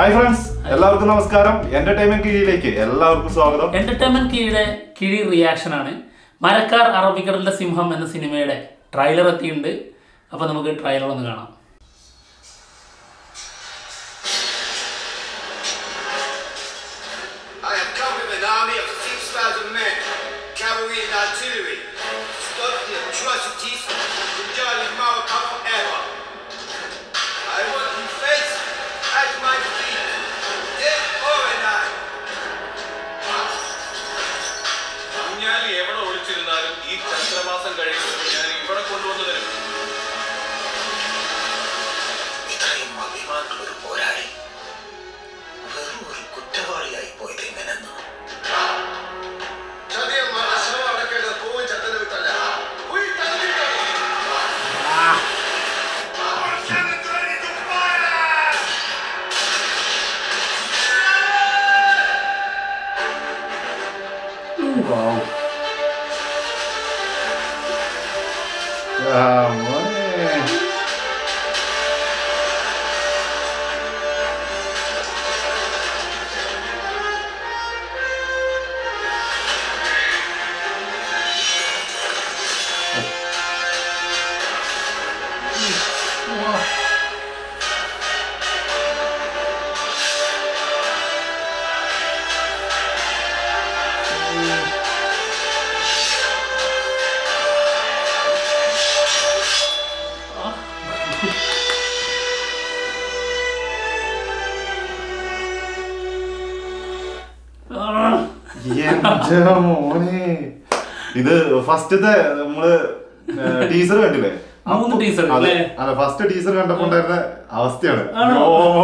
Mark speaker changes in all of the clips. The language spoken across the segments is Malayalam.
Speaker 1: ഹായ് ഫ്രണ്ട്സ് എല്ലാവർക്കും നമസ്കാരം എന്റർടൈൻമെന്റ് കീഴിലേക്ക് എല്ലാവർക്കും സ്വാഗതം
Speaker 2: എന്റർടൈൻമെന്റ് കീഴിലെ കിഴി റിയാക്ഷൻ ആണ് മരക്കാർ അറബിക്കടലിന്റെ സിംഹം എന്ന സിനിമയുടെ ട്രailer എത്തിയിട്ടുണ്ട് അപ്പൊ നമുക്ക് ട്രailer ഒന്ന് കാണാം
Speaker 3: I have come with an army of 6,000 men, cavalry and artillery, to stop the atrocities of Jali Morocco forever. I want you face at my feet, dead or alive.
Speaker 4: ഞാൻ എവിടെ ഒളിച്ചിരുന്നാലും ഈ ചന്ദ്രമാസം കഴിയുമ്പോൾ ഞാൻ ഇവിടെ കൊണ്ടുവന്നു തരും
Speaker 5: ഇത്രയും അഭിമാനമുള്ള ഒരു പോരാളി വെറും ഒരു കുറ്റവാളിയായി പോയത് എങ്ങനെന്ന്
Speaker 3: ചതിയൻ മനസ്സിലും അടക്കേണ്ടത് പൂവും ചത്തനെ വിട്ടല്ല പോയി തലതിട്ടോ
Speaker 1: Wow. ആ, മോനെ.
Speaker 2: ആ,
Speaker 1: എന്റെ മോനെ ഇത് ഫസ്റ്റത്തെ നമ്മള് ടീസർ കണ്ടില്ലേ
Speaker 2: മൂന്ന്
Speaker 1: അപ്പൊ-
Speaker 2: teaser
Speaker 1: അതെ
Speaker 2: അല്ലേ?
Speaker 1: അതെ ഫസ്റ്റ് ടീസർ കണ്ടപ്പോ ഉണ്ടായിരുന്ന അവസ്ഥയാണ്
Speaker 2: ആണോ?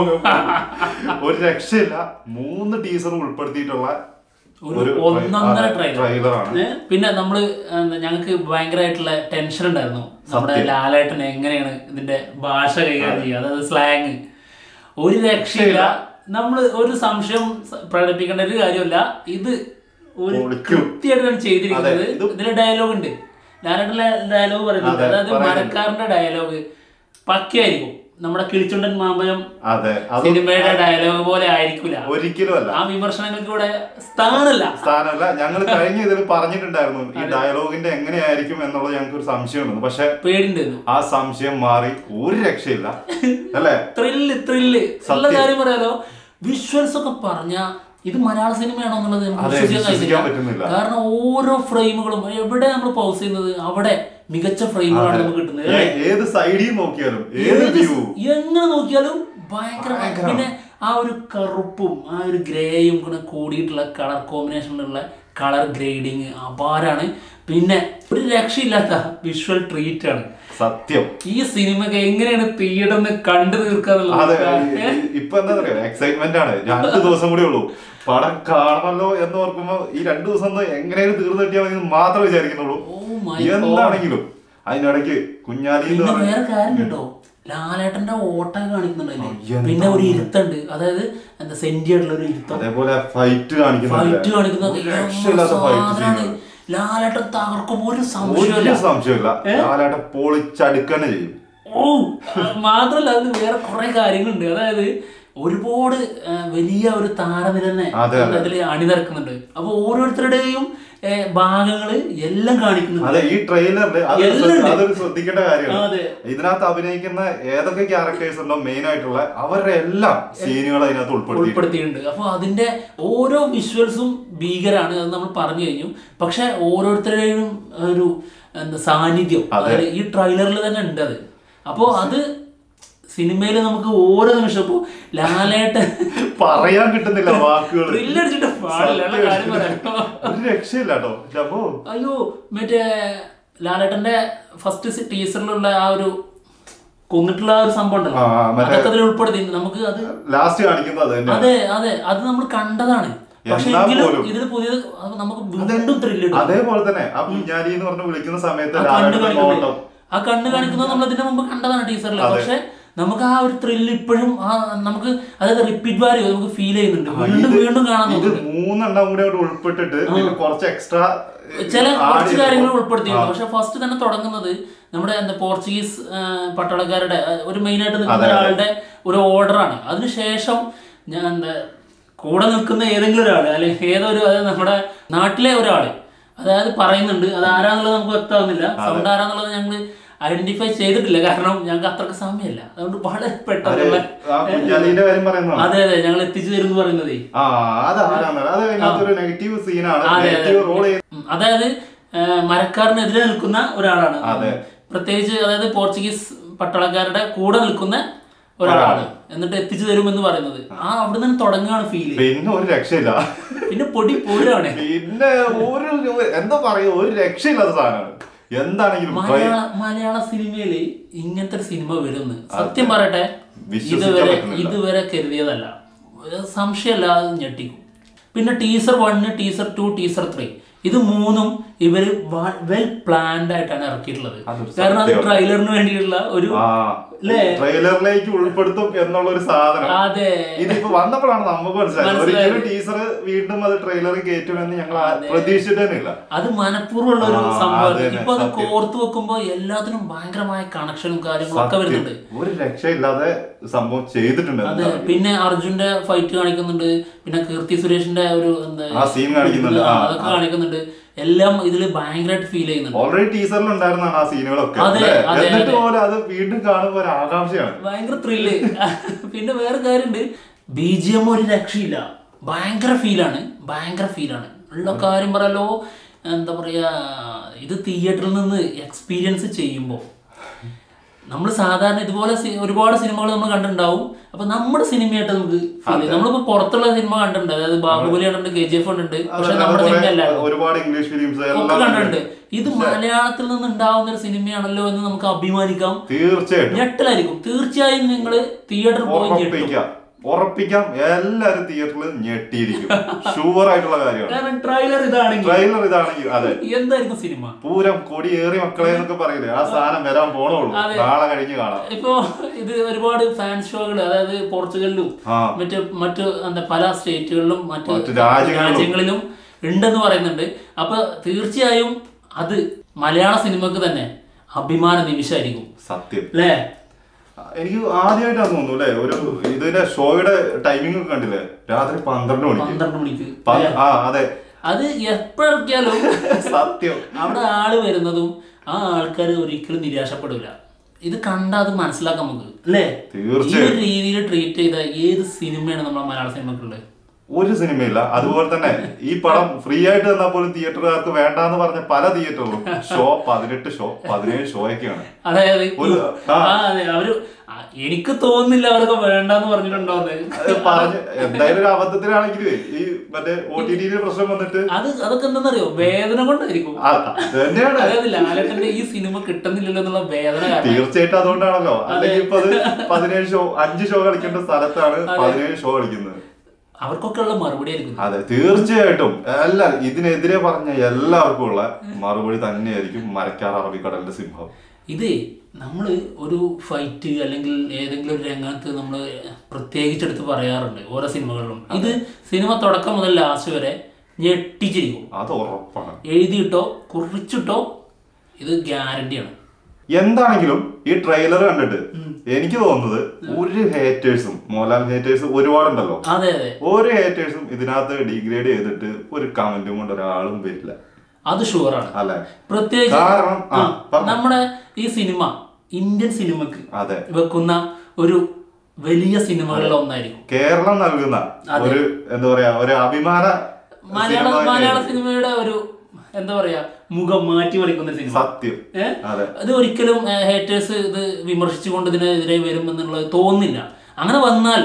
Speaker 1: ഓ, ഒരു രക്ഷയില്ല മൂന്ന് ടീസർ ഉൾപ്പെടുത്തിയിട്ടുള്ള
Speaker 2: ഒരു ഒന്നൊന്നര ട്രെയിലർ
Speaker 1: ട്രെയിലറാണ്
Speaker 2: പിന്നെ നമ്മള് എന്താ, ഞങ്ങൾക്ക് ഭയങ്കരമായിട്ടുള്ള ടെൻഷൻ ഉണ്ടായിരുന്നു നമ്മുടെ
Speaker 1: സത്യം.
Speaker 2: ലാലേട്ടൻ എങ്ങനെയാണ് ഇതിന്റെ ഭാഷ കൈകാര്യം ചെയ്യുക അതായത് സ്ലാങ് ഒരു രക്ഷയില്ല നമ്മൾ ഒരു സംശയം സ- പ്രകടിപ്പിക്കേണ്ട ഒരു കാര്യമല്ല ഇത് ഒരു
Speaker 1: പൊളിക്കും.
Speaker 2: കൃത്യമായിട്ടാണ് ചെയ്തിരിക്കുന്നത്
Speaker 1: അതെ, ഇത്
Speaker 2: ഇതിൽ ഡയലോഗ് ഉണ്ട് ലാലേട്ടൻ്റെ ഡയലോഗ് പറയുന്നുണ്ട്
Speaker 1: അതെ,
Speaker 2: അതായത്
Speaker 1: പറയുന്നുണ്ട്.
Speaker 2: മരക്കാരന്റെ ഡയലോഗ് പക്കയായിരിക്കും നമ്മുടെ കിളിച്ചുണ്ടൻ മാമ്പഴം
Speaker 1: അതെ അത്
Speaker 2: സിനിമയുടെ ഡയലോഗ് പോലെ ആയിരിക്കില്ല
Speaker 1: ഒരിക്കലും അല്ല
Speaker 2: ആ വിമർശനങ്ങൾക്ക് ഇവിടെ സ്ഥാനമല്ല
Speaker 1: സ്ഥാനമല്ല ഞങ്ങൾ കഴിഞ്ഞ ഇതിൽ പറഞ്ഞിട്ടുണ്ടായിരുന്നു ഈ ഡയലോഗിന്റെ എങ്ങനെയായിരിക്കും എന്നുള്ളത് ഞങ്ങൾക്ക് ഒരു സംശയമുണ്ട് പക്ഷെ
Speaker 2: പേടിണ്ടായിരുന്നു
Speaker 1: ആ സംശയം മാറി ഒരു രക്ഷയില്ല അല്ലേ
Speaker 2: ത്രില്ല് ത്രില്ല് ഉള്ള
Speaker 1: സത്യം.
Speaker 2: കാര്യം പറയാലോ വിഷ്വൽസ് ഒക്കെ പറഞ്ഞ ഇത് മലയാള സിനിമയാണോ എന്നുള്ളത് നമുക്ക്
Speaker 1: അതെ,
Speaker 2: വിശ്വസിക്കാൻ
Speaker 1: വിശ്വസിക്കാൻ
Speaker 2: കഴിയില്ല.
Speaker 1: പറ്റുന്നില്ല.
Speaker 2: കാരണം ഓരോ ഫ്രെയിമുകളും എവിടെ നമ്മൾ പൗസ് ചെയ്യുന്നത് അവിടെ മികച്ച ഫ്രെയിമുകളാണ് നമുക്ക് കിട്ടുന്നത് അല്ലേ?
Speaker 1: ഏ- ഏത് സൈഡിൽ നോക്കിയാലും ഏത്
Speaker 2: ഏത്
Speaker 1: വ്യൂ
Speaker 2: സ് എങ്ങനെ നോക്കിയാലും ഭയങ്കര
Speaker 1: ഭയങ്കരം.
Speaker 2: പിന്നെ ആ ഒരു കറുപ്പും ആ ഒരു ഗ്രേയും കൂടെ കൂടിയിട്ടുള്ള കളർ കോമ്പിനേഷനിലുള്ള കളർ ഗ്രേഡിങ് അപാരാണ് പിന്നെ ഒരു രക്ഷയില്ലാത്ത വിഷ്വൽ ട്രീറ്റ് ആണ്
Speaker 1: സത്യം
Speaker 2: ഈ സിനിമക്ക് എങ്ങനെയാണ് തിയേറ്ററിന് കണ്ടു
Speaker 1: അതെ
Speaker 2: തീർക്കാന്നുള്ളത്
Speaker 1: ഈ- ഈ- ഇപ്പൊ എന്താ പറയാ എക്സൈറ്റ്മെന്റ് ആണ് രണ്ടു ദിവസം കൂടി ഉള്ളൂ പടം കാണണമല്ലോ എന്ന് ഓർക്കുമ്പോ ഈ രണ്ടു ദിവസം ഒന്ന് എങ്ങനെയാണ് തീർന്നു കിട്ടിയാൽ മതി എന്ന് മാത്രമേ വിചാരിക്കുന്നുള്ളൂ
Speaker 2: Oh my
Speaker 1: എന്താണെങ്കിലും അതിനിടയ്ക്ക് കുഞ്ഞാലി എന്ന്
Speaker 2: പിന്നെ
Speaker 1: പറഞ്ഞ
Speaker 2: വേറെ കാര്യം കേട്ടോ ലാലേട്ടന്റെ ഓട്ടം കാണിക്കുന്നുണ്ടല്ലേ
Speaker 1: എന്താ
Speaker 2: പിന്നെ ഒരു ഇരുത്തുണ്ട് അതായത് എന്താ സെന്റി ആയിട്ടുള്ള ഒരു ഇരുത്തം
Speaker 1: അതേപോലെ ഫൈറ്റ് കാണിക്കുന്നുണ്ട്
Speaker 2: ഫൈറ്റ് കാണിക്കുന്നത്
Speaker 1: ഒരു രക്ഷയില്ലാത്ത ഫൈറ്റ്
Speaker 2: സാധനമാണ്. ലാലേട്ടൻ തകർക്കുമ്പോ ഒരു
Speaker 1: ഒരു
Speaker 2: സംശയമില്ല
Speaker 1: സംശയമില്ല ലാലാട്ട പൊളിച്ചടുക്കന്നെ ചെയ്യും
Speaker 2: ഓ മാത്രല്ല അതിൽ വേറെ കുറെ കാര്യങ്ങളുണ്ട് അതായത് ഒരുപാട് ആ, വലിയ ഒരു താരനിര തന്നെ
Speaker 1: അതെ, അതെ.
Speaker 2: അതിൽ അണിനിരക്കുന്നുണ്ട് അപ്പൊ ഓരോരുത്തരുടെയും ഏ, ഭാഗങ്ങള് എല്ലാം കാണിക്കുന്നുണ്ട്
Speaker 1: അതെ ഈ ട്രെയിലറിൽ
Speaker 2: എല്ലാം ഉണ്ട്.
Speaker 1: അതൊരു ശ്രദ്ധിക്കേണ്ട കാര്യമാണ്
Speaker 2: അതെ.
Speaker 1: ഇതിനകത്ത് അഭിനയിക്കുന്ന ഏതൊക്കെ ക്യാരക്ടേഴ്സ് ഉണ്ടോ മെയിൻ ആയിട്ടുള്ള അവരുടെ എല്ലാം സീനുകൾ അതിനകത്ത് ഉൾപ്പെടുത്തി
Speaker 2: ഉൾപ്പെടുത്തിയിട്ടുണ്ട് അപ്പോൾ അതിന്റെ ഓരോ വിഷ്വൽസും ഭീകരാണ് അത് നമ്മൾ പറഞ്ഞു കഴിഞ്ഞു പക്ഷെ ഓരോരുത്തരുടെയും ഒരു എന്താ സാന്നിധ്യം
Speaker 1: അതെ.
Speaker 2: അതായത് ഈ ട്രെയിലറിൽ തന്നെ ഉണ്ട് അത് അപ്പോൾ അത് സിനിമയിൽ നമുക്ക് ഓരോ നിമിഷം ഇപ്പോൾ ലാലേട്ടൻ
Speaker 1: പറയാൻ കിട്ടുന്നില്ല വാക്കുകൾ
Speaker 2: ത്രില്ലടിച്ചിട്ട് പാടില്ല ഉള്ള കാര്യം പറയാം
Speaker 1: ഒരു രക്ഷയില്ല കേട്ടോ അപ്പോ
Speaker 2: അയ്യോ മറ്റേ ലാലേട്ടന്റെ ഫസ്റ്റ് ടീച്ചറിലുള്ള ആ ഒരു കൊന്നിട്ടുള്ള ആ ഒരു സംഭവം ഉണ്ടല്ലോ
Speaker 1: ആ, ആ, മറ്റേ-
Speaker 2: അതൊക്കെ അതിൽ ഉൾപ്പെടുത്തി നമുക്ക് അത്
Speaker 1: ലാസ്റ്റ് കാണിക്കുന്നത് അത് തന്നെ
Speaker 2: അതെ അതെ അത് നമ്മൾ കണ്ടതാണ് പക്ഷെ
Speaker 1: എന്നാ
Speaker 2: എങ്കിലും
Speaker 1: പോലും.
Speaker 2: ഇതിൽ പുതിയത് അത് നമുക്ക് വീണ്ടും ത്രില്ലിടും
Speaker 1: അതേപോലെ തന്നെ ആ കുഞ്ഞാലി എന്ന് പറഞ്ഞ് വിളിക്കുന്ന സമയത്ത്
Speaker 2: ആ കണ്ണ്
Speaker 1: ലാലേട്ടന്റെ
Speaker 2: കാണിക്കുന്നത്
Speaker 1: നോട്ടം
Speaker 2: ആ കണ്ണ് കാണിക്കുന്നത് നമ്മൾ ഇതിന്റെ മുമ്പ് കണ്ടതാണ് ടീച്ചറിൽ പക്ഷെ നമുക്ക് ആ ഒരു ത്രില്ല് ഇപ്പോഴും ആ നമുക്ക് അതായത് റിപ്പീറ്റ് വാല്യൂ നമുക്ക് ഫീൽ ചെയ്യുന്നുണ്ട് വീണ്ടും
Speaker 1: ഇത്
Speaker 2: വീണ്ടും കാണാൻ
Speaker 1: ഇത്
Speaker 2: തോന്നുന്നുണ്ട്
Speaker 1: മൂന്നെണ്ണം കൂടെ അവിടെ ഉൾപ്പെട്ടിട്ട് പിന്നെ കുറച്ച് എക്സ്ട്രാ
Speaker 2: ചില കുറച്ച് കാര്യങ്ങൾ ഉൾപ്പെടുത്തിയിട്ടുണ്ട് പക്ഷെ ഫസ്റ്റ് തന്നെ തുടങ്ങുന്നത് നമ്മുടെ എന്താ പോർച്ചുഗീസ് ആ, പട്ടാളക്കാരുടെ ആ, ഒരു മെയിൻ ആയിട്ട് നിൽക്കുന്ന
Speaker 1: അതെ, അതെ.
Speaker 2: ഒരാളുടെ ഒരു ഓർഡറാണ് അതിനുശേഷം ഞാൻ എന്താ കൂടെ നിൽക്കുന്ന ഏതെങ്കിലും ഒരാൾ അല്ലെങ്കിൽ ഏതൊരു അതായത് നമ്മുടെ നാട്ടിലെ ഒരാൾ അതായത് പറയുന്നുണ്ട് അത് ആരാന്നുള്ളത് നമുക്ക് വ്യക്തമാകുന്നില്ല സൗണ്ട് ആരാന്നുള്ളത് ഞങ്ങൾ ഐഡന്റിഫൈ ചെയ്തിട്ടില്ല കാരണം ഞങ്ങൾക്ക് അത്രക്ക് സമയമില്ല അതുകൊണ്ട് വളരെ പെട്ടെന്നുള്ള
Speaker 1: ആ കുഞ്ഞാലിന്റെ കാര്യം പറയുന്നതാണ്
Speaker 2: അതെ അതെ ഞങ്ങൾ എത്തിച്ചു തരും എന്ന് പറയുന്നതേ
Speaker 1: ആ അത് ആരാണ് അത് അതിനകത്തൊരു നെഗറ്റീവ് സീനാണ്
Speaker 2: അതെ, അതെ.
Speaker 1: നെഗറ്റീവ് റോൾ ചെയ്യുന്ന
Speaker 2: ഉം, അതായത് ആ, മരക്കാരനെതിരെ നിൽക്കുന്ന ഒരാളാണ്
Speaker 1: അതെ.
Speaker 2: പ്രത്യേകിച്ച് അതായത് പോർച്ചുഗീസ് പട്ടാളക്കാരുടെ കൂടെ നിൽക്കുന്ന ഒരാളാണ് എന്നിട്ട് എത്തിച്ചു തരുമെന്ന് പറയുന്നത് ആ അവിടെ നിന്ന് തുടങ്ങുകയാണ് ഫീല്
Speaker 1: പിന്നെ ഒരു രക്ഷയില്ല
Speaker 2: പിന്നെ പൊടി പോരാണ്
Speaker 1: പിന്നെ ഒരു എന്താ പറയുക ഒരു രക്ഷയില്ലാത്ത സാധനമാണ് എന്താണെങ്കിലും
Speaker 2: മലയാള മലയാള സിനിമയില് ഇങ്ങനത്തെ ഒരു സിനിമ വരുമെന്ന് സത്യം പറയട്ടെ
Speaker 1: വിശ്വസിക്കാൻ
Speaker 2: ഇതുവരെ
Speaker 1: പറ്റുന്നില്ല.
Speaker 2: ഇതുവരെ കരുതിയതല്ല ഒരു സംശയമല്ലാതെ ഞെട്ടിക്കും പിന്നെ teaser one teaser two teaser three ഇത് മൂന്നും ഇവര് വെൽ പ്ലാൻഡ് ആയിട്ടാണ് ഇറക്കിയിട്ടുള്ളത്
Speaker 1: അതൊരു
Speaker 2: കാരണം അത്
Speaker 1: സത്യമാണ്.
Speaker 2: ട്രെയിലറിന് വേണ്ടിയുള്ള ഒരു
Speaker 1: ആ
Speaker 2: അല്ലേ?
Speaker 1: ട്രെയിലറിലേക്ക് ഉൾപ്പെടുത്തും എന്നുള്ള ഒരു സാധനം
Speaker 2: അതെ
Speaker 1: ഇതിപ്പോ വന്നപ്പോഴാണ് നമുക്ക് മനസ്സിലായത്
Speaker 2: മനസ്സിലായത്.
Speaker 1: ഒരിക്കലും ടീച്ചർ വീണ്ടും അത് ട്രെയിലറിൽ കയറ്റുമെന്ന് ഞങ്ങൾ ആ- പ്രതീക്ഷിച്ചിട്ട് തന്നെ ഇല്ല
Speaker 2: അത് മനഃപൂർവ്വമുള്ള ഒരു
Speaker 1: ആ,
Speaker 2: സംഭവം
Speaker 1: അതന്നെ,
Speaker 2: ഇപ്പൊ അത്
Speaker 1: സത്യം.
Speaker 2: കോർത്ത് വെക്കുമ്പോ എല്ലാത്തിനും ഭയങ്കരമായ കണക്ഷനും കാര്യങ്ങളും ഒക്കെ
Speaker 1: സത്യം.
Speaker 2: വരുന്നുണ്ട്
Speaker 1: ഒരു രക്ഷയില്ലാതെ സംഭവം ചെയ്തിട്ടുണ്ട്
Speaker 2: അതെ
Speaker 1: എന്താണെങ്കിലും.
Speaker 2: പിന്നെ അർജുന്റെ ഫൈറ്റ് കാണിക്കുന്നുണ്ട് പിന്നെ കീർത്തി സുരേഷിന്റെ ഒരു എന്താ
Speaker 1: ആ scene കാണിക്കുന്നുണ്ട്.
Speaker 2: ആ,
Speaker 1: ആ,
Speaker 2: അതൊക്കെ
Speaker 1: ആ.
Speaker 2: കാണിക്കുന്നുണ്ട് എല്ലാം ഇതില് ഭയങ്കരമായിട്ട് ഫീൽ ചെയ്യുന്നുണ്ട്
Speaker 1: ഓൾറെഡി ടീച്ചറിൽ ഉണ്ടായിരുന്നതാണ് ആ സീനുകളൊക്കെ
Speaker 2: അതെ,
Speaker 1: അല്ലേ?
Speaker 2: അതെ,
Speaker 1: എന്നിട്ട്
Speaker 2: അതെ.
Speaker 1: പോലെ അത് വീണ്ടും കാണുമ്പോൾ ഒരു ആകാംക്ഷയാണ്
Speaker 2: ഭയങ്കര ത്രില്ല് പിന്നെ വേറെ കാര്യമുണ്ട് ബി ജി എം ഒരു രക്ഷയില്ല ഭയങ്കര ഫീലാണ് ഭയങ്കര ഫീലാണ് ഉള്ള കാര്യം പറയാലോ എന്താ പറയാ ഇത് തിയേറ്ററിൽ നിന്ന് എക്സ്പീരിയൻസ് ചെയ്യുമ്പോൾ നമ്മൾ സാധാരണ ഇതുപോലെ സി- ഒരുപാട് സിനിമകൾ നമ്മൾ കണ്ടിട്ടുണ്ടാവും അപ്പൊ നമ്മുടെ സിനിമയായിട്ട് നമുക്ക് ഫീൽ ചെയ്യും നമ്മളിപ്പോ പുറത്തുള്ള സിനിമ കണ്ടിട്ടുണ്ട് അതായത് ബാഹുബലി കണ്ടിട്ടുണ്ട് കെ ജി എഫ് കണ്ടിട്ടുണ്ട് പക്ഷെ
Speaker 1: അതല്ലാതെ
Speaker 2: നമ്മുടെ
Speaker 1: കുറെ-
Speaker 2: സിനിമ അല്ല
Speaker 1: ഒരുപാട് ഇംഗ്ലീഷ് ഫിലിംസ്
Speaker 2: ഒക്കെ
Speaker 1: എല്ലാം
Speaker 2: കണ്ടിട്ടുണ്ട് ഇത് മലയാളത്തിൽ നിന്ന് ഉണ്ടാവുന്ന ഒരു സിനിമയാണല്ലോ എന്ന് നമുക്ക് അഭിമാനിക്കാം
Speaker 1: തീർച്ചയായിട്ടും
Speaker 2: ഞെട്ടലായിരിക്കും തീർച്ചയായും നിങ്ങൾ തിയേറ്ററിൽ പോയി ഞെട്ടും
Speaker 1: ഉറപ്പിക്കാം ഉറപ്പിക്കാം എല്ലാരും തിയേറ്ററിൽ ഞെട്ടിയിരിക്കും ഷുവർ ആയിട്ടുള്ള കാര്യമാണ്
Speaker 2: കാരണം ട്രailer ഇതാണെങ്കിൽ
Speaker 1: ട്രെയിലർ ഇതാണെങ്കിൽ അതെ
Speaker 2: എന്തായിരിക്കും സിനിമ
Speaker 1: പൂരം കൊടിയേറി മക്കളെ എന്നൊക്കെ പറയില്ലേ ആ സാധനം വരാൻ പോണുള്ളൂ
Speaker 2: അതെ.
Speaker 1: നാളെ കഴിഞ്ഞ് കാണാം
Speaker 2: ഇപ്പോ ഇത് ഒരുപാട് ഫാൻ ഷോകൾ അതായത് പോർച്ചുഗലിലും
Speaker 1: ആ.
Speaker 2: മറ്റ് മറ്റു എന്താ പല സ്റ്റേറ്റുകളിലും മറ്റ്
Speaker 1: മറ്റ് രാജ്യങ്ങളിലും.
Speaker 2: രാജ്യങ്ങളിലും ഉണ്ടെന്ന് പറയുന്നുണ്ട് അപ്പൊ തീർച്ചയായും അത് മലയാള സിനിമക്ക് തന്നെ അഭിമാന നിമിഷമായിരിക്കും
Speaker 1: സത്യം
Speaker 2: അല്ലേ
Speaker 1: എനിക്ക് ആദ്യമായിട്ടാണ് തോന്നുന്നു അല്ലെ ഒരു ഇതിന്റെ ഷോയുടെ ടൈമിംഗ് ഒക്കെ കണ്ടില്ലേ രാത്രി പന്ത്രണ്ട് മണിക്ക്
Speaker 2: പന്ത്രണ്ട് മണിക്ക്
Speaker 1: പ-
Speaker 2: അല്ലേ?
Speaker 1: ആ അതെ
Speaker 2: അത് എപ്പോഴൊക്കെയാലും
Speaker 1: സത്യം
Speaker 2: അവിടെ ആള് വരുന്നതും ആ ആൾക്കാർ ഒരിക്കലും നിരാശപ്പെടില്ല ഇത് കണ്ടാൽ അത് മനസ്സിലാക്കാം നമുക്ക് അല്ലേ ഈ
Speaker 1: തീർച്ചയായും.
Speaker 2: ഒരു രീതിയിൽ ട്രീറ്റ് ചെയ്ത ഏത് സിനിമയാണ് നമ്മുടെ മലയാള സിനിമക്കുള്ളത്
Speaker 1: ഒരു സിനിമയില്ല അതുപോലെ തന്നെ ഈ പടം ഫ്രീ ആയിട്ട് തന്നാൽ പോലും തിയേറ്ററുകാർക്ക് വേണ്ടാന്ന് പറഞ്ഞ പല തിയേറ്ററിലും ഷോ പതിനെട്ട് ഷോ പതിനേഴ് ഷോ ഒക്കെയാണ്
Speaker 2: അതായത്
Speaker 1: ഒരു-
Speaker 2: ആ
Speaker 1: ആ.
Speaker 2: അതെ അവര് ആ, എനിക്ക് തോന്നുന്നില്ല അവരൊക്കെ വേണ്ടെന്ന് പറഞ്ഞിട്ടുണ്ടോന്ന്
Speaker 1: അത് പറഞ്ഞ് എന്തായാലും ഒരു അബദ്ധത്തിലാണെങ്കിലും ഈ മറ്റേ ഒ ടി ടിയിലെ പ്രശ്നം വന്നിട്ട്
Speaker 2: അത് അതൊക്കെ എന്താണെന്നറിയോ വേദന കൊണ്ടായിരിക്കും
Speaker 1: ആ, അത് തന്നെയാണ്
Speaker 2: അതായത് ലാലേട്ടന്റെ ഈ സിനിമ കിട്ടുന്നില്ലല്ലോ എന്നുള്ള വേദന കാരണം
Speaker 1: തീർച്ചയായിട്ടും അതുകൊണ്ടാണല്ലോ അല്ലെങ്കിൽ ഇപ്പൊ അത് പതിനേഴ് ഷോ അഞ്ച് ഷോ കളിക്കേണ്ട സ്ഥലത്താണ് പതിനേഴ് ഷോ കളിക്കുന്നത്
Speaker 2: അവർക്കൊക്കെ ഉള്ള മറുപടി ആയിരിക്കും
Speaker 1: അതെ തീർച്ചയായിട്ടും എല്ലാ ഇതിനെതിരെ പറഞ്ഞ എല്ലാവർക്കും ഉള്ള മറുപടി തന്നെയായിരിക്കും മരക്കാർ അറബിക്കടലിന്റെ സിംഹം
Speaker 2: ഇത് നമ്മൾ ഒരു ഫൈറ്റ് അല്ലെങ്കിൽ ഏതെങ്കിലും ഒരു രംഗത്ത് നമ്മൾ പ്രത്യേകിച്ചെടുത്ത് പറയാറുണ്ട് ഓരോ സിനിമകളിലും ഇത് സിനിമ തുടക്കം മുതൽ ലാസ്റ്റ് വരെ ഞെട്ടിച്ചിരിക്കും
Speaker 1: അത് ഉറപ്പാണ്
Speaker 2: എഴുതിയിട്ടോ കുറിച്ചിട്ടോ ഇത് ഗ്യാരണ്ടിയാണ്
Speaker 1: എന്താണെങ്കിലും ഈ ട്രെയിലർ കണ്ടിട്ട് എനിക്ക് തോന്നുന്നത് ഒരു ഹേറ്റേഴ്സും മോഹൻലാൽ ഹേറ്റേഴ്സ് ഒരുപാടുണ്ടല്ലോ
Speaker 2: അതെ അതെ
Speaker 1: ഒരു ഹേറ്റേഴ്സും ഇതിനകത്ത് ഡിഗ്രേഡ് ചെയ്തിട്ട് ഒരു കമന്റും കൊണ്ട് ഒരാളും വരില്ല
Speaker 2: അത് ഷുവറാണ്
Speaker 1: അല്ലെ
Speaker 2: പ്രത്യേകിച്ച്
Speaker 1: കാരണം ആ
Speaker 2: ആ,
Speaker 1: പറഞ്ഞോ.
Speaker 2: നമ്മുടെ ഈ സിനിമ ഇന്ത്യൻ സിനിമക്ക്
Speaker 1: അതെ
Speaker 2: വെക്കുന്ന ഒരു വലിയ സിനിമകളിൽ ഒന്നായിരിക്കും
Speaker 1: കേരളം നൽകുന്ന ഒരു എന്താ പറയാ ഒരു അഭിമാന
Speaker 2: മലയാള
Speaker 1: സിനിമ
Speaker 2: മലയാള
Speaker 1: തന്നെയായിരിക്കും.
Speaker 2: സിനിമയുടെ ഒരു എന്താ പറയാ മുഖം മാറ്റി മറിക്കുന്ന സിനിമ
Speaker 1: സത്യം
Speaker 2: ഏ?
Speaker 1: അതെ
Speaker 2: അത് ഒരിക്കലും ഹേറ്റേഴ്സ് ഇത് വിമർശിച്ചുകൊണ്ട് ഇതിനെതിരെ വരും എന്നുള്ളത് തോന്നുന്നില്ല അങ്ങനെ വന്നാൽ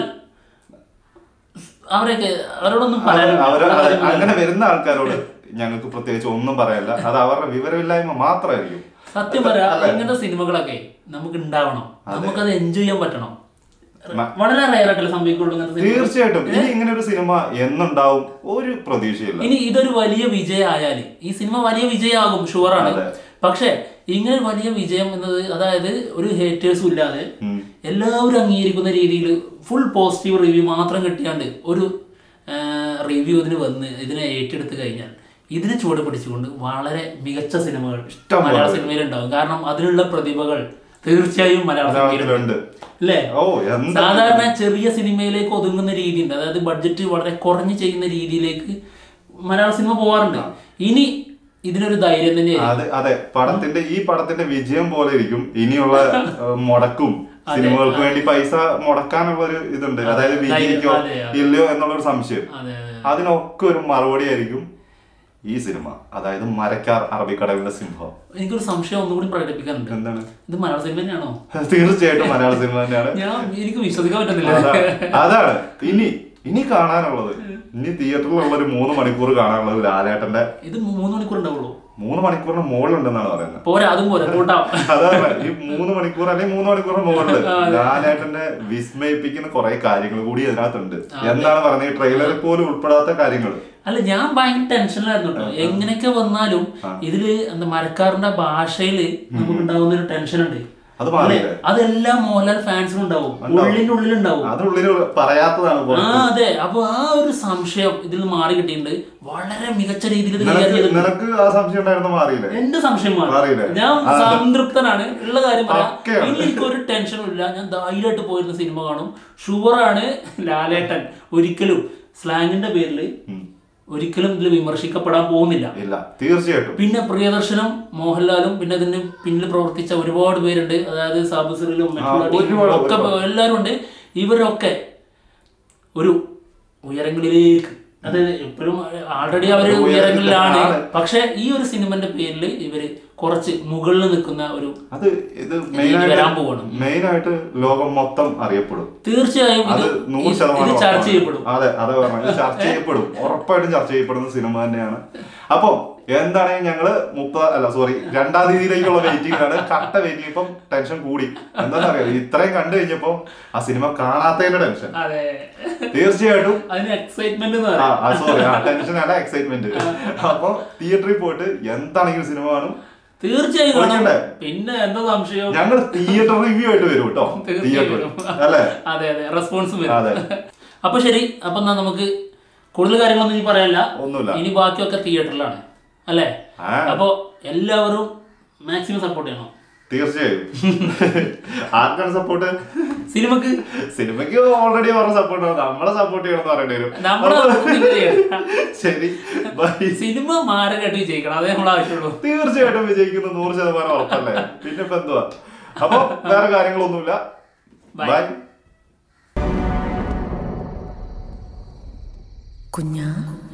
Speaker 2: അവരൊക്കെ അവരോടൊന്നും പറയാനില്ല.
Speaker 1: അവര്
Speaker 2: അവരുടെ
Speaker 1: അതെ,
Speaker 2: കാര്യം
Speaker 1: അങ്ങനെ വരുന്ന ആൾക്കാരോട് ഞങ്ങൾക്ക് പ്രത്യേകിച്ച് ഒന്നും പറയാനില്ല അത് അവരുടെ വിവരമില്ലായ്മ മാത്രമായിരിക്കും
Speaker 2: സത്യം പറയാ ഇങ്ങനത്തെ സിനിമകളൊക്കെ നമുക്ക് ഉണ്ടാവണം നമുക്കത് എൻജോയ് ചെയ്യാൻ പറ്റണം
Speaker 1: മ-
Speaker 2: വളരെ റയർ ആയിട്ടല്ലേ സംഭവിക്കുള്ളൂ ഇങ്ങനത്തെ സിനിമ.
Speaker 1: തീർച്ചയായിട്ടും ഇനി ഇങ്ങനെ ഒരു സിനിമ എന്നുണ്ടാവും ഒരു പ്രതീക്ഷയില്ല
Speaker 2: ഇനി ഇതൊരു വലിയ വിജയമായാല് ഈ സിനിമ വലിയ വിജയമാകും ഷുവറാണ്
Speaker 1: അതെ.
Speaker 2: പക്ഷെ ഇങ്ങനെ ഒരു വലിയ വിജയം എന്നത് അതായത് ഒരു ഹേറ്റേഴ്സും ഇല്ലാതെ
Speaker 1: ഉം.
Speaker 2: എല്ലാവരും അംഗീകരിക്കുന്ന രീതിയിൽ ഫുൾ പോസിറ്റീവ് റിവ്യൂ മാത്രം കിട്ടിയാണ്ട് ഒരു റിവ്യൂ ഇതിന് വന്ന് ഇതിനെ ഏറ്റെടുത്ത് കഴിഞ്ഞാൽ ഇതിനെ ചുവട് പിടിച്ചുകൊണ്ട് വളരെ മികച്ച സിനിമകൾ
Speaker 1: ഇഷ്ടം പോലെ.
Speaker 2: മലയാള സിനിമയിൽ ഉണ്ടാവും കാരണം അതിനുള്ള പ്രതിഭകൾ തീർച്ചയായും മലയാള സിനിമയിലുണ്ട്
Speaker 1: മലയാളത്തിലുണ്ട്
Speaker 2: അല്ലേ
Speaker 1: ഓ എന്താ
Speaker 2: സാധാരണ ചെറിയ സിനിമയിലേക്ക് ഒതുങ്ങുന്ന രീതിയുണ്ട് അതായത് ബഡ്ജറ്റ് വളരെ കുറഞ്ഞ് ചെയ്യുന്ന രീതിയിലേക്ക് മലയാള സിനിമ പോവാറുണ്ട് ഇനി ഇതിനൊരു ധൈര്യം തന്നെയായിരിക്കും
Speaker 1: അതെ അതെ പടത്തിന്റെ ഈ പടത്തിന്റെ വിജയം പോലെ ഇരിക്കും ഇനിയുള്ള ഏഹ്, മുടക്കും സിനിമകൾക്ക് വേണ്ടി പൈസ മുടക്കാനുള്ള ഒരു ഇതുണ്ട് അതായത് വിജയിക്കോ
Speaker 2: അതെ, അതെ.
Speaker 1: ഇല്ലയോ എന്നുള്ളൊരു സംശയം
Speaker 2: അതെ അതെ
Speaker 1: അതിനൊക്കെ ഒരു മറുപടി ആയിരിക്കും ഈ സിനിമ അതായത് മരക്കാർ അറബിക്കടലിന്റെ സിംഹം
Speaker 2: എനിക്കൊരു സംശയം ഒന്നുകൂടി പ്രകടിപ്പിക്കാനുണ്ട്
Speaker 1: എന്താണ്
Speaker 2: ഇത് മലയാള സിനിമ തന്നെയാണോ
Speaker 1: തീർച്ചയായിട്ടും മലയാള സിനിമ തന്നെയാണ്
Speaker 2: ഞാൻ എനിക്ക് വിശ്വസിക്കാൻ പറ്റുന്നില്ല
Speaker 1: അതാണ് അതാണ് ഇനി ഇനി കാണാനുള്ളത് ഇനി തിയേറ്ററിലുള്ള ഒരു മൂന്ന് മണിക്കൂർ കാണാനുള്ളത് ലാലേട്ടന്റെ
Speaker 2: ഇത് മൂന്ന് മണിക്കൂർ ഉണ്ടാവുള്ളൂ
Speaker 1: മൂന്ന് മണിക്കൂറിന് മുകളിലുണ്ടെന്നാണ് പറയുന്നത്
Speaker 2: പോരാ അതും പോരാ കൂട്ടാം
Speaker 1: അതാണ് ഈ മൂന്ന് മണിക്കൂർ അല്ലെങ്കിൽ മൂന്ന് മണിക്കൂറിന് മുകളില് ലാലേട്ടന്റെ വിസ്മയിപ്പിക്കുന്ന കുറെ കാര്യങ്ങൾ കൂടി അതിനകത്തുണ്ട് എന്താണ് പറഞ്ഞത് ഈ ട്രെയിലറിൽ പോലും ഉൾപ്പെടാത്ത കാര്യങ്ങൾ
Speaker 2: അല്ല ഞാൻ ഭയങ്കര ടെൻഷനിലായിരുന്നു കേട്ടോ എങ്ങനെയൊക്കെ വന്നാലും ഇതില് എന്താ മരക്കാരന്റെ ഭാഷയില് നമുക്ക് ഉണ്ടാവുന്ന ഒരു ടെൻഷൻ ഉണ്ട്
Speaker 1: അത് മാറിയില്ലേ
Speaker 2: അതെല്ലാം മോഹൻലാൽ ഫാൻസിനും ഉണ്ടാവും ഉള്ളിന്റെ ഉള്ളിലുണ്ടാവും
Speaker 1: അതിനുള്ളിൽ പറയാത്തതാണ്
Speaker 2: ആ
Speaker 1: പുറത്ത്.
Speaker 2: അതെ അപ്പൊ ആ ഒരു സംശയം ഇതിൽ നിന്ന് മാറി കിട്ടിയിട്ടുണ്ട് വളരെ മികച്ച രീതിയിൽ ഇത് കൈകാര്യം
Speaker 1: നിനക്ക്
Speaker 2: ചെയ്തിട്ടുണ്ട്
Speaker 1: നിനക്ക് ആ സംശയം ഉണ്ടായിരുന്നു മാറിയില്ലേ
Speaker 2: എന്റെ സംശയം മാറി
Speaker 1: മാറിയില്ലേ?
Speaker 2: ഞാൻ
Speaker 1: ആ.
Speaker 2: സംതൃപ്തനാണ് ഉള്ള കാര്യം പറയാം
Speaker 1: പക്കയാണ്.
Speaker 2: ഇനി എനിക്ക് ഒരു ടെൻഷനും ഇല്ല ഞാൻ ധൈര്യമായിട്ട് പോയിരുന്ന സിനിമ കാണും ഷുവറാണ് ലാലേട്ടൻ ഒരിക്കലും സ്ലാങ്ങിന്റെ പേരിൽ ഒരിക്കലും ഇതിൽ വിമർശിക്കപ്പെടാൻ പോകുന്നില്ല
Speaker 1: ഇല്ല തീർച്ചയായിട്ടും
Speaker 2: പിന്നെ പ്രിയദർശനും മോഹൻലാലും പിന്നെ ഇതിന് പിന്നിൽ പ്രവർത്തിച്ച ഒരുപാട് പേരുണ്ട് അതായത് സാബുസറിലും
Speaker 1: ഒരുപാട്,
Speaker 2: ഒക്കെ എല്ലാവരും ഉണ്ട് ഇവരൊക്കെ ഒരു ഉയരങ്ങളിലേക്ക് അത് ഇപ്പോഴും ആൾറെഡി അവര്
Speaker 1: ഒരു
Speaker 2: ഉയരങ്ങളിലാണ്
Speaker 1: ഉയരത്തിലാണ്.
Speaker 2: പക്ഷെ ഈ ഒരു സിനിമന്റെ പേരിൽ ഇവര് കുറച്ച് മുകളിൽ നിൽക്കുന്ന ഒരു
Speaker 1: അത് ഇത്
Speaker 2: ഇനി വരാൻ
Speaker 1: മെയിനായിട്ട്
Speaker 2: പോവാണ്.
Speaker 1: മെയിനായിട്ട് ലോകം മൊത്തം അറിയപ്പെടും
Speaker 2: തീർച്ചയായും
Speaker 1: അത്
Speaker 2: ഇത്
Speaker 1: നൂറ്
Speaker 2: ഇത്
Speaker 1: ശതമാനം
Speaker 2: ചർച്ച
Speaker 1: ഉറപ്പാണ്.
Speaker 2: ചെയ്യപ്പെടും
Speaker 1: അതെ അതെ പറഞ്ഞു ഇത് ചർച്ച ചെയ്യപ്പെടും ഉറപ്പായിട്ടും ചർച്ച ചെയ്യപ്പെടുന്ന സിനിമ തന്നെയാണ് അപ്പൊ എന്താണെങ്കിൽ ഞങ്ങള് മുപ്പത് അല്ല സോറി രണ്ടാം തീയതിയിലേക്കുള്ള വെയിറ്റിംഗിലാണ് കട്ട വെയിറ്റിംഗ് ഇപ്പം ടെൻഷൻ കൂടി എന്താണെന്നറിയാം ഇത്രയും കണ്ടു കഴിഞ്ഞപ്പോ ആ സിനിമ കാണാത്തതിന്റെ ടെൻഷൻ
Speaker 2: അതെ
Speaker 1: തീർച്ചയായിട്ടും
Speaker 2: അതിന് എക്സൈറ്റ്മെന്റ് എന്ന്
Speaker 1: ആ
Speaker 2: പറയാം
Speaker 1: സോറി ആ ടെൻഷൻ അല്ല എക്സൈറ്റ്മെന്റ് അപ്പൊ തിയേറ്ററിൽ പോയിട്ട് എന്താണെങ്കിലും സിനിമ കാണും
Speaker 2: തീർച്ചയായും കാണാം
Speaker 1: വിളിക്കണ്ടേ?
Speaker 2: പിന്നെ എന്താ സംശയം
Speaker 1: ഞങ്ങൾ തിയേറ്റർ റിവ്യൂ ആയിട്ട് വരും കേട്ടോ
Speaker 2: തീർച്ചയായും
Speaker 1: തിയേറ്റർ
Speaker 2: വരും.
Speaker 1: അല്ലേ
Speaker 2: അതെ അതെ റെസ്പോൺസ്
Speaker 1: അതെ.
Speaker 2: വരും അപ്പൊ ശരി അപ്പൊ എന്നാ നമുക്ക് കൂടുതൽ കാര്യങ്ങളൊന്നും ഇനി പറയാനില്ല
Speaker 1: ഒന്നുമില്ല.
Speaker 2: ഇനി ബാക്കിയൊക്കെ തിയേറ്ററിലാണ് അല്ലേ
Speaker 1: ആ.
Speaker 2: അപ്പൊ എല്ലാവരും മാക്സിമം സപ്പോർട്ട് ചെയ്യണം
Speaker 1: തീർച്ചയായും ആർക്കാണ് സപ്പോർട്ട്
Speaker 2: സിനിമക്ക്
Speaker 1: സിനിമയ്ക്ക് ഓൾറെഡി അവരുടെ സപ്പോർട്ട് നമ്മളെ സപ്പോർട്ട് ചെയ്യണം എന്ന് പറയേണ്ടി വരും
Speaker 2: നമ്മളെ നിങ്ങൾ ചെയ്യണം.
Speaker 1: ശരി ബൈ
Speaker 2: സിനിമ മാരകായിട്ട് വിജയിക്കണം അതേ നമ്മൾ ആവശ്യമുള്ളൂ
Speaker 1: തീർച്ചയായിട്ടും വിജയിക്കുന്ന നൂറ് ശതമാനം ഉറപ്പല്ലേ പിന്നെ ഇപ്പൊ എന്തുവാ അപ്പൊ വേറെ കാര്യങ്ങളൊന്നുമില്ല
Speaker 2: Bye.
Speaker 1: ബൈ
Speaker 6: കുഞ്ഞാ